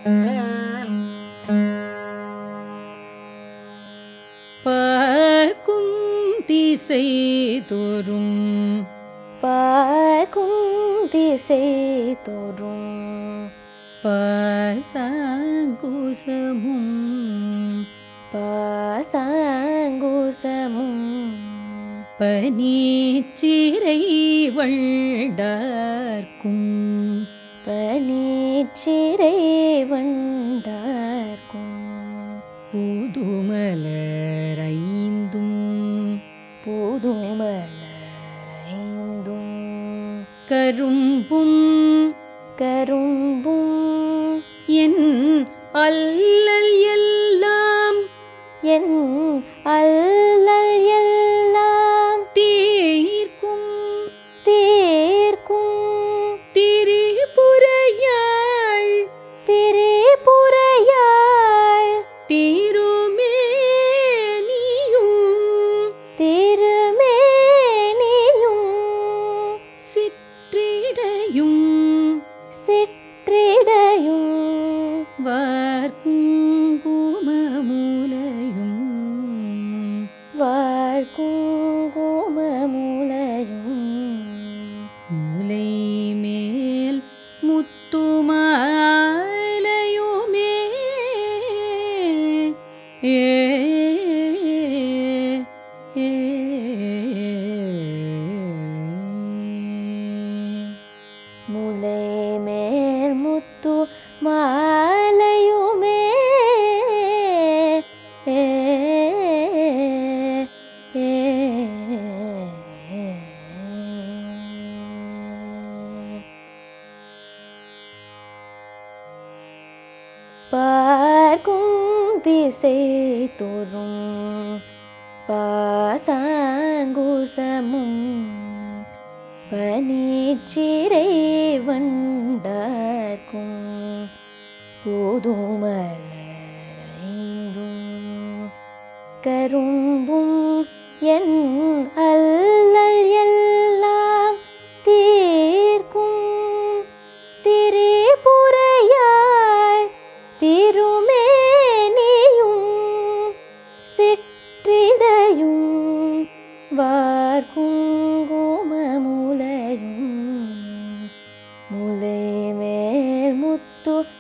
பார்க்கும் திசை தோறும் பார்க்கும் திசை தோறும் பாசாங்குசமும் பாசாங்குசமும் பனீச்சிறை வண்டார்க்கும் பனீச்சிறை வண்டார்க்கும் புதுமலரைந்தும் புதுமலரைந்தும் கரும்பும் கரும்பும் என் அல்லல் எல்லாம் என் அல்லல் எல்லாம் தீர்க்கும் தீர்க்கும் திரிபுரையாள் திரிபுரையாள் தீருமே நீயும் திருமேனியும் சிற்றிடையும் சிற்றிடையும் வார்க்கும் குமமூலையும் வாழ்குங்குமமுலையும் மூலை மேல் முத்துமாலையுமே ஏ ஏ முலை மேல் முத்து மாலையுமே ஏ, ஏ, பார்க்கும் திசை தோறும் பாசாங்குசமும் பனிச்சிறை வண்டார்க்கும் போதுமலரைந்தும் கரும்பும் என் அல்லல் எல்லாம் தீர்க்கும் திரிபுரையாள் திருமேனியும் சிற்றிடையும் வார்குங்குமமுலையும் முலை மேல் முத்து